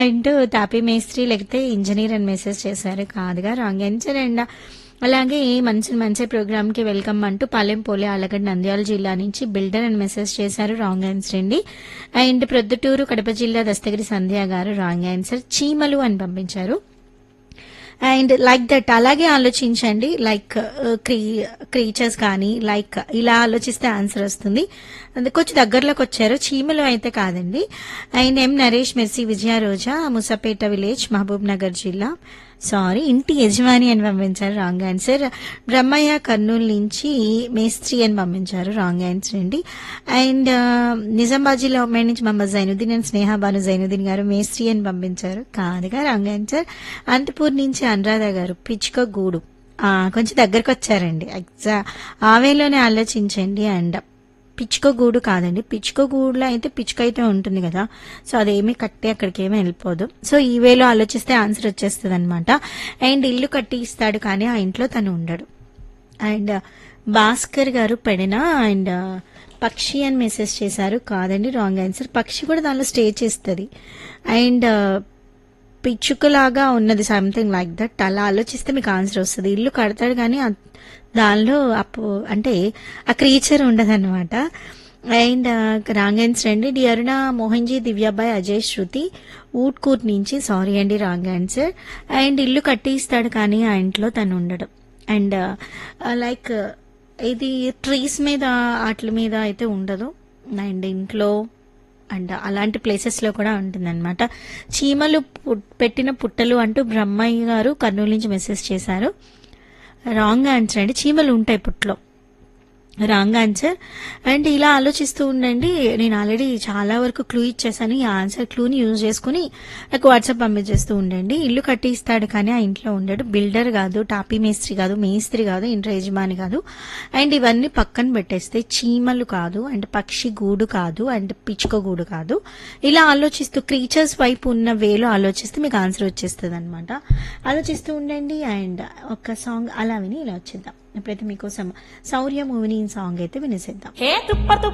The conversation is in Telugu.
అంటూ తాపీ మేస్త్రి లేకపోతే ఇంజనీర్ అని మెసేజ్ చేశారు కాదుగా రాంగ్ ఆన్సర్ అండ్ అలాగే మంచి మంచి ప్రోగ్రామ్ కి వెల్కమ్ అంటూ పాలెం పోలే అలగడ్ నంద్యాల జిల్లా నుంచి బిల్డర్ అని మెసేజ్ చేశారు రాంగ్ ఆన్సర్ అండి అండ్ ప్రొద్దుటూరు కడప జిల్లా దస్తగిరి సంధ్య గారు రాంగ్ ఆన్సర్ చీమలు అని పంపించారు అండ్ లైక్ దట్ అలాగే ఆలోచించండి లైక్ క్రీ క్రీచర్స్ కానీ లైక్ ఇలా ఆలోచిస్తే ఆన్సర్ వస్తుంది అది కొంచెం దగ్గరలోకి వచ్చారు చీమలు అయితే కాదండి and M Naresh Mercy Vijaya Roja Musapet village Mahabubnagar జిల్లా సారీ ఇంటి యజమాని అని పంపించారు రాంగ్ ఆన్సర్ బ్రహ్మయ్య కర్నూలు నుంచి మేస్త్రి అని పంపించారు రాంగ్ ఆన్సర్ అండి అండ్ నిజామాబాద్ జిల్లా ఉమ్మడి నుంచి మహమ్మద్ జైనుద్దీన్ అండ్ స్నేహ బాను జైనుద్దీన్ గారు మేస్త్రి అని పంపించారు కాదుగా రాంగ్ ఆన్సర్ అనంతపూర్ నుంచి అనురాధ గారు పిచ్చుక గూడు ఆ, కొంచెం దగ్గరకు వచ్చారండి ఎగ్జా ఆ వేలోనే ఆలోచించండి అండ్ పిచ్చుక గూడు కాదండి పిచ్చుక గూడులో అయితే పిచ్చుక అయితే ఉంటుంది కదా సో అదేమి కట్టి అక్కడికి ఏమీ వెళ్ళిపోదు సో ఈ వేలో ఆలోచిస్తే ఆన్సర్ వచ్చేస్తుంది అనమాట అండ్ ఇల్లు కట్టి ఇస్తాడు కానీ ఆ ఇంట్లో తను ఉండడు అండ్ భాస్కర్ గారు పెడిన అండ్ పక్షి అని మెసేజ్ చేశారు కాదండి రాంగ్ ఆన్సర్ పక్షి కూడా దానిలో స్టే చేస్తుంది అండ్ పిచ్చుకలాగా ఉన్నది సంథింగ్ లైక్ దట్ అలా ఆలోచిస్తే మీకు ఆన్సర్ వస్తుంది ఇల్లు కడతాడు కానీ ఆ- దానిలో అప్పు అంటే ఆ క్రీచర్ ఉండదన్నమాట అండ్ రాంగ్ ఆన్సర్ అండి డి అరుణ మోహన్జీ దివ్యాబాయ్ అజయ్ శృతి ఊట్కూర్ నుంచి సారీ అండి రాంగ్ ఆన్సర్ అండ్ ఇల్లు కట్టిస్తాడు కానీ ఆ ఇంట్లో తను ఉండడు అండ్ లైక్ ఇది ట్రీస్ మీద వాటి మీద అయితే ఉండదు అండ్ ఇంట్లో అండ్ అలాంటి ప్లేసెస్ లో కూడా ఉంటుందన్నమాట చీమలు పుట్- పెట్టిన పుట్టలు అంటూ బ్రహ్మయ్య గారు కర్నూలు నుంచి మెసేజ్ చేశారు రాంగ్ ఆన్సర్ అండి చీమలు ఉంటాయి పుట్లో రాంగ్ ఆన్సర్ అండ్ ఇలా ఆలోచిస్తూ ఉండండి నేను ఆల్రెడీ చాలా వరకు క్లూ ఇచ్చేసాను ఈ ఆన్సర్ క్లూని యూజ్ చేసుకుని నాకు వాట్సాప్ పంపించేస్తూ ఉండండి ఇల్లు కట్టి ఇస్తాడు కానీ ఆ ఇంట్లో ఉండడు బిల్డర్ కాదు టాపీ మేస్త్రి కాదు మేస్త్రి కాదు ఇంట్లో యజమాని కాదు అండ్ ఇవన్నీ పక్కన పెట్టేస్తే చీమలు కాదు అండ్ పక్షి గూడు కాదు అండ్ పిచ్చుక గూడు కాదు ఇలా ఆలోచిస్తూ క్రీచర్స్ వైపు ఉన్న వేలో ఆలోచిస్తే మీకు ఆన్సర్ వచ్చేస్తుంది అనమాట ఆలోచిస్తూ ఉండండి అండ్ ఒక సాంగ్ అలా విని ఇలా వచ్చేద్దాం ఇప్పుడైతే మీకోసం శౌర్య మూవిని సాంగ్ అయితే వినేసేద్దాం హే తుప్ప